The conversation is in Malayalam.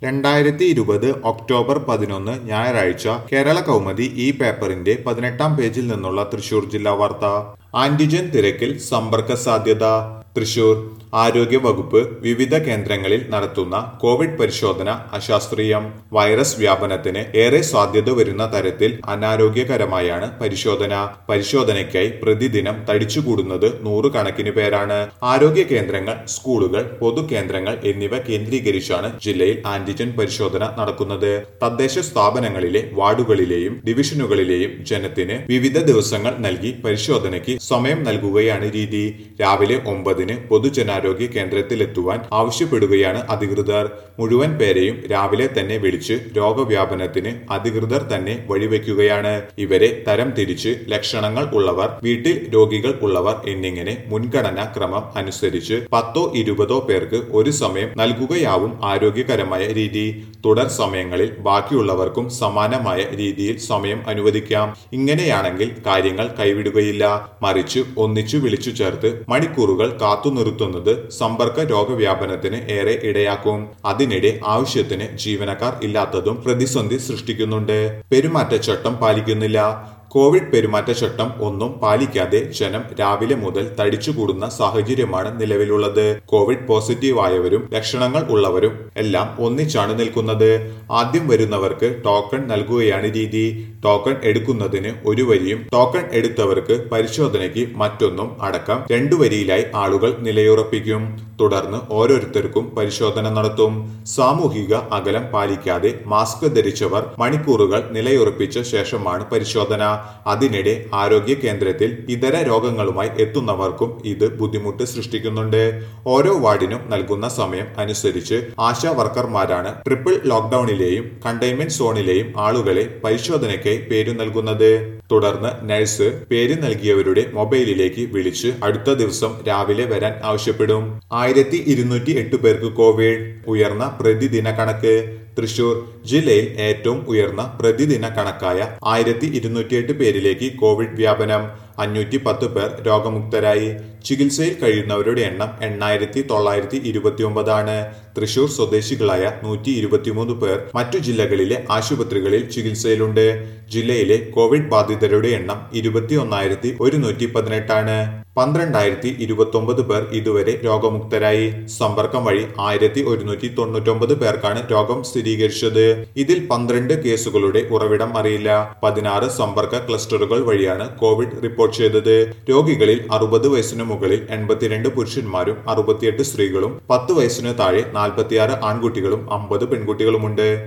രണ്ടായിരത്തി ഇരുപത് ഒക്ടോബർ പതിനൊന്ന് ഞായറാഴ്ച കേരള കൗമുദി ഈ പേപ്പറിന്റെ പതിനെട്ടാം പേജിൽ നിന്നുള്ള തൃശൂർ ജില്ലാ വാർത്ത ആന്റിജൻ തിരക്കിൽ സമ്പർക്ക സാധ്യത തൃശൂർ ആരോഗ്യ വകുപ്പ് വിവിധ കേന്ദ്രങ്ങളിൽ നടത്തുന്ന കോവിഡ് പരിശോധന അശാസ്ത്രീയം വൈറസ് വ്യാപനത്തിന് ഏറെ സാധ്യത വരുന്ന തരത്തിൽ അനാരോഗ്യകരമായാണ് പരിശോധന പരിശോധനയ്ക്കായി പ്രതിദിനം തടിച്ചുകൂടുന്നത് നൂറുകണക്കിന് പേരാണ് ആരോഗ്യ കേന്ദ്രങ്ങൾ സ്കൂളുകൾ പൊതുകേന്ദ്രങ്ങൾ എന്നിവ കേന്ദ്രീകരിച്ചാണ് ജില്ലയിൽ ആന്റിജൻ പരിശോധന നടക്കുന്നത് തദ്ദേശ സ്ഥാപനങ്ങളിലെ വാർഡുകളിലെയും ഡിവിഷനുകളിലെയും ജനത്തിന് വിവിധ ദിവസങ്ങൾ നൽകി പരിശോധനയ്ക്ക് സമയം നൽകുകയാണ് രീതി രാവിലെ ഒമ്പതിന് പൊതുജനാരോഗ്യ കേന്ദ്രത്തിലെത്തുവാൻ ആവശ്യപ്പെടുകയാണ് അധികൃതർ മുഴുവൻ പേരെയും രാവിലെ തന്നെ വിളിച്ച് രോഗവ്യാപനത്തിന് അധികൃതർ തന്നെ വഴിവെക്കുകയാണ് ഇവരെ തരം തിരിച്ച് ലക്ഷണങ്ങൾ ഉള്ളവർ വീട്ടിൽ രോഗികൾ ഉള്ളവർ എന്നിങ്ങനെ മുൻഗണനാ ക്രമം അനുസരിച്ച് പത്തോ ഇരുപതോ പേർക്ക് ഒരു സമയം നൽകുകയാവും ആരോഗ്യകരമായ രീതി തുടർ സമയങ്ങളിൽ ബാക്കിയുള്ളവർക്കും സമാനമായ രീതിയിൽ സമയം അനുവദിക്കാം ഇങ്ങനെയാണെങ്കിൽ കാര്യങ്ങൾ കൈവിടുകയില്ല മറിച്ച് ഒന്നിച്ചു വിളിച്ചു ചേർത്ത് മണിക്കൂറുകൾ കാത്തു നിർത്തുന്നത് സമ്പർക്ക രോഗവ്യാപനത്തിന് ഏറെ ഇടയാക്കും അതിനിടെ ആവശ്യത്തിന് ജീവനക്കാർ ഇല്ലാത്തതും പ്രതിസന്ധി സൃഷ്ടിക്കുന്നുണ്ട് പെരുമാറ്റച്ചട്ടം പാലിക്കുന്നില്ല കോവിഡ് പെരുമാറ്റച്ചട്ടം ഒന്നും പാലിക്കാതെ ജനം രാവിലെ മുതൽ തടിച്ചുകൂടുന്ന സാഹചര്യമാണ് നിലവിലുള്ളത് കോവിഡ് പോസിറ്റീവ് ആയവരും ലക്ഷണങ്ങൾ ഉള്ളവരും എല്ലാം ഒന്നിച്ചാണ് നിൽക്കുന്നത് ആദ്യം വരുന്നവർക്ക് ടോക്കൺ നൽകുകയാണ് രീതി ടോക്കൺ എടുക്കുന്നതിന് ഒരു വരിയും ടോക്കൺ എടുത്തവർക്ക് പരിശോധനയ്ക്ക് മറ്റൊന്നും അടക്കം രണ്ടു വരിയിലായി ആളുകൾ നിലയുറപ്പിക്കും തുടർന്ന് ഓരോരുത്തർക്കും പരിശോധന നടത്തും സാമൂഹിക അകലം പാലിക്കാതെ മാസ്ക് ധരിച്ചവർ മണിക്കൂറുകൾ നിലയുറപ്പിച്ച ശേഷമാണ് പരിശോധന അതിനിടെ ആരോഗ്യ കേന്ദ്രത്തിൽ ഇതര രോഗങ്ങളുമായി എത്തുന്നവർക്കും ഇത് ബുദ്ധിമുട്ട് സൃഷ്ടിക്കുന്നുണ്ട് ഓരോ വാർഡിനും നൽകുന്ന സമയം അനുസരിച്ച് ആശാ വർക്കർമാരാണ് ട്രിപ്പിൾ ലോക്ഡൌണിലെയും കണ്ടെയ്ൻമെന്റ് സോണിലെയും ആളുകളെ പരിശോധനയ്ക്കായി പേരു നൽകുന്നത് തുടർന്ന് നഴ്സ് പേര് നൽകിയവരുടെ മൊബൈലിലേക്ക് വിളിച്ച് അടുത്ത ദിവസം രാവിലെ വരാൻ ആവശ്യപ്പെടും ആയിരത്തി ഇരുന്നൂറ്റി എട്ട് പേർക്ക് കോവിഡ് ഉയർന്ന പ്രതിദിന കണക്ക് തൃശൂർ ജില്ലയിൽ ഏറ്റവും ഉയർന്ന പ്രതിദിന കണക്കായ ആയിരത്തി ഇരുന്നൂറ്റിയെട്ട് പേരിലേക്ക് കോവിഡ് വ്യാപനം അഞ്ഞൂറ്റി പത്ത് പേർ രോഗമുക്തരായി ചികിത്സയിൽ കഴിയുന്നവരുടെ എണ്ണം എണ്ണായിരത്തി തൊള്ളായിരത്തി ഇരുപത്തി ഒമ്പതാണ് തൃശൂർ സ്വദേശികളായ നൂറ്റി ഇരുപത്തിമൂന്ന് പേർ മറ്റു ജില്ലകളിലെ ആശുപത്രികളിൽ ചികിത്സയിലുണ്ട് ജില്ലയിലെ കോവിഡ് ബാധിതരുടെ എണ്ണം ഇരുപത്തി ഒന്നായിരത്തി ഒരുന്നൂറ്റി പതിനെട്ടാണ് പന്ത്രണ്ടായിരത്തി ഇരുപത്തി ഒമ്പത് പേർ ഇതുവരെ രോഗമുക്തരായി സമ്പർക്കം വഴി ആയിരത്തി ഒരുന്നൂറ്റി തൊണ്ണൂറ്റൊമ്പത് പേർക്കാണ് രോഗം സ്ഥിരീകരിച്ചത് ഇതിൽ പന്ത്രണ്ട് കേസുകളുടെ ഉറവിടം അറിയില്ല പതിനാറ് സമ്പർക്ക ക്ലസ്റ്ററുകൾ വഴിയാണ് കോവിഡ് റിപ്പോർട്ട് ചെയ്തത് രോഗികളിൽ അറുപത് വയസ്സിനു മുകളിൽ എൺപത്തിരണ്ട് പുരുഷന്മാരും അറുപത്തിയെട്ട് സ്ത്രീകളും പത്ത് വയസ്സിനു താഴെ നാൽപ്പത്തിയാറ് ആൺകുട്ടികളും അമ്പത് പെൺകുട്ടികളുമുണ്ട്